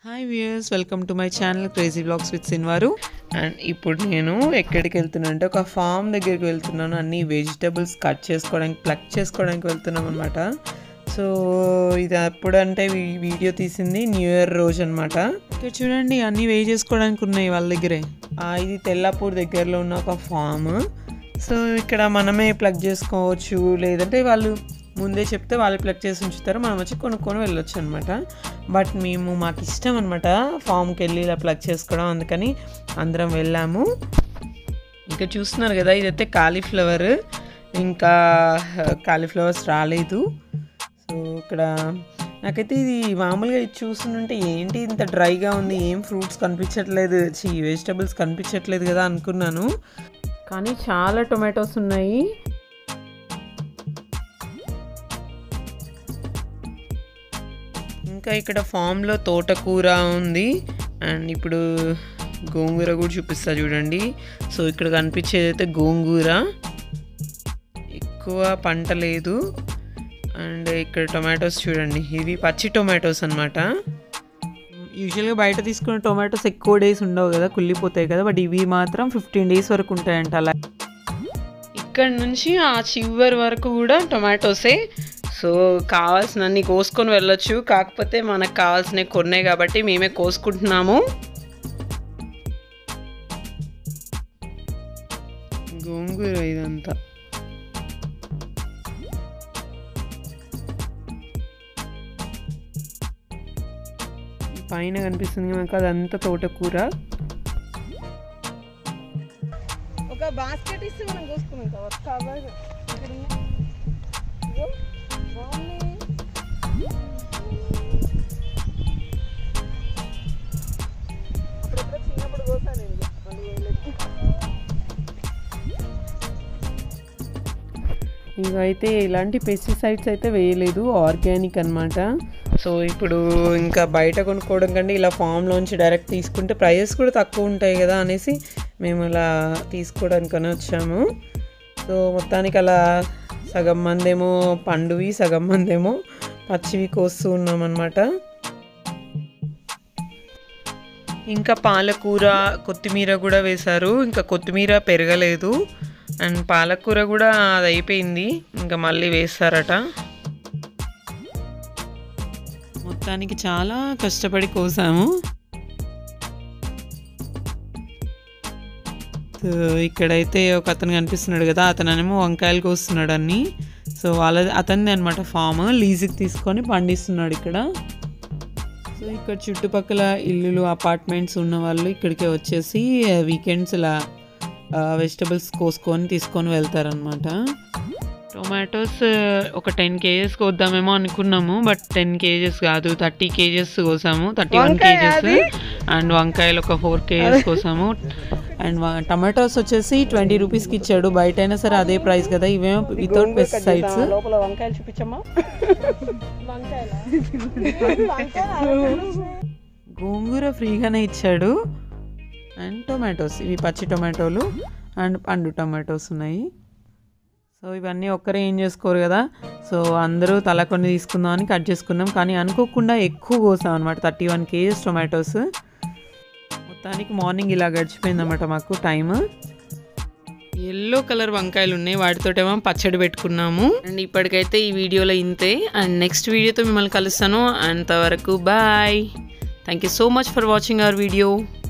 Hi viewers welcome to my channel crazy blogs with సిన్వారు and ఇప్పుడు నేను ఎక్కడికి వెళ్తున్నా అంటే ఒక ఫామ్ దగ్గరికి వెళ్తున్నాను అన్ని వెజిటబుల్స్ కట్ చేసుకోవడానికి ప్లక్ చేసుకోవడానికి వెళ్తున్నాం అనమాట సో ఇది అప్పుడంటే వీ- వీడియో తీసింది న్యూ ఇయర్ రోజు అనమాట ఇక్కడ చూడండి అన్నీ వే చేసుకోవడానికి ఉన్నాయి వాళ్ళ దగ్గరే ఆ, ఇది తెల్లాపూర్ దగ్గరలో ఉన్న ఒక ఫామ్ సో ఇక్కడ మనమే ప్లగ్ చేసుకోవచ్చు లేదంటే వాళ్ళు ముందే చెప్తే వాళ్ళు ప్లగ్ చేసి ఉంచుతారు మనం వచ్చి కొనుక్కొని వెళ్ళొచ్చు అనమాట బట్ మేము మాకు ఇష్టం అనమాట ఫామ్కి వెళ్ళి ఇలా ప్లగ్ చేసుకోవడం అందుకని అందరం వెళ్ళాము ఇంకా చూస్తున్నారు కదా ఇదైతే కాలీఫ్లవర్ ఇంకా కాలీఫ్లవర్స్ రాలేదు సో ఇక్కడ నాకైతే ఇది మామూలుగా ఇది చూస్తుంటే ఏంటి ఇంత డ్రైగా ఉంది ఏం ఫ్రూట్స్ కనిపించట్లేదు చి వెజిటబుల్స్ కనిపించట్లేదు కదా అనుకున్నాను కానీ చాలా టొమాటోస్ ఉన్నాయి ఇంకా ఇక్కడ ఫామ్లో తోటకూర ఉంది అండ్ ఇప్పుడు గోంగూర కూడా చూపిస్తా చూడండి సో ఇక్కడ కనిపించేది అయితే గోంగూర ఎక్కువ పంట లేదు అండ్ ఇక్కడ టొమాటోస్ చూడండి ఇవి పచ్చి టొమాటోస్ అనమాట యూజువల్గా బయట తీసుకున్న టొమాటోస్ ఎక్కువ డేస్ ఉండవు కదా కుళ్ళిపోతాయి కదా బట్ ఇవి మాత్రం ఫిఫ్టీన్ డేస్ వరకు ఉంటాయంట అలా ఇక్కడ నుంచి ఆ చివరి వరకు కూడా టొమాటోసే సో కావాల్సినన్ని కోసుకొని వెళ్ళొచ్చు కాకపోతే మనకు కావాల్సినవి కొన్నే కాబట్టి మేమే కోసుకుంటున్నాము గోంగూర ఇదంతా పైన కనిపిస్తుంది మనకు అదంతా తోటకూర ఒక బాస్కెట్ ఇస్తే మనం చూసుకున్నాం కదా కవర్ ఇక్కడ ఉంది. ఇదిగో, బాగుంది. అప్పుడెప్పుడో చిన్నప్పుడు కోసాను నేను ఇది. మళ్ళీ వేయలేదు. ఇవైతే ఇలాంటి పెస్టిసైడ్స్ అయితే వేయలేదు ఆర్గానిక్ అన్నమాట సో ఇప్పుడు ఇంకా బయట కొనుక్కోవడం కంటే ఇలా ఫామ్లోంచి డైరెక్ట్ తీసుకుంటే ప్రైజెస్ కూడా తక్కువ ఉంటాయి కదా అనేసి మేము ఇలా తీసుకోవడానికని వచ్చాము సో మొత్తానికి అలా సగం మందేమో పండువి సగం మందేమో పచ్చివి కోస్తూ ఉన్నామన్నమాట ఇంకా పాలకూర కొత్తిమీర కూడా వేశారు ఇంకా కొత్తిమీర పెరగలేదు అండ్ పాలకూర కూడా అది అయిపోయింది ఇంకా మళ్ళీ వేస్తారట మొత్తానికి చాలా కష్టపడి కోసాము సో ఇక్కడైతే ఒక అతను కనిపిస్తున్నాడు కదా అతనేమో వంకాయలు కోస్తున్నాడు అన్ని సో వాళ్ళ అతనిది అనమాట ఫామ్ లీజుకి తీసుకొని పండిస్తున్నాడు ఇక్కడ సో ఇక్కడ చుట్టుపక్కల ఇల్లులు అపార్ట్మెంట్స్ ఉన్న వాళ్ళు ఇక్కడికి వచ్చేసి వీకెండ్స్ ఇలా వెజిటబుల్స్ కోసుకొని తీసుకొని వెళ్తారనమాట టొమాటోస్ ఒక టెన్ కేజెస్ కోద్దామేమో అనుకున్నాము బట్ టెన్ కేజెస్ కాదు థర్టీ కేజెస్ కోసాము థర్టీ వన్ వంకాయ కేజెస్ అది? అండ్ వంకాయలు ఒక ఫోర్ కేజెస్ కోసాము అండ్ టమాటోస్ వచ్చేసి ట్వంటీ రూపీస్కి ఇచ్చాడు బయట అయినా సరే అదే ప్రైస్ కదా ఇవేమో వితౌట్ పెస్టిసైడ్స్ ఆ, లోపల వంకాయలు చూపించమ్మా వంకాయలా గోంగూర ఫ్రీగానే ఇచ్చాడు అండ్ టొమాటోస్ ఇవి పచ్చి టొమాటోలు అండ్ పండు టొమాటోస్ ఉన్నాయి సో ఇవన్నీ ఒక్కరే ఏం చేసుకోరు కదా సో అందరూ తల కొన్ని తీసుకుందామని కట్ చేసుకున్నాం కానీ అనుకోకుండా ఎక్కువ కోసాం అనమాట థర్టీ వన్ కేజీస్ టొమాటోస్ మొత్తానికి మార్నింగ్ ఇలా గడిచిపోయింది అనమాట మాకు టైం ఎల్లో కలర్ వంకాయలు ఉన్నాయి వాటితోటేమో పచ్చడి పెట్టుకున్నాము అండ్ ఇప్పటికైతే ఈ వీడియోలో ఇంతే అండ్ నెక్స్ట్ వీడియోతో మిమ్మల్ని కలుస్తాను అంతవరకు bye thank you so much for watching our video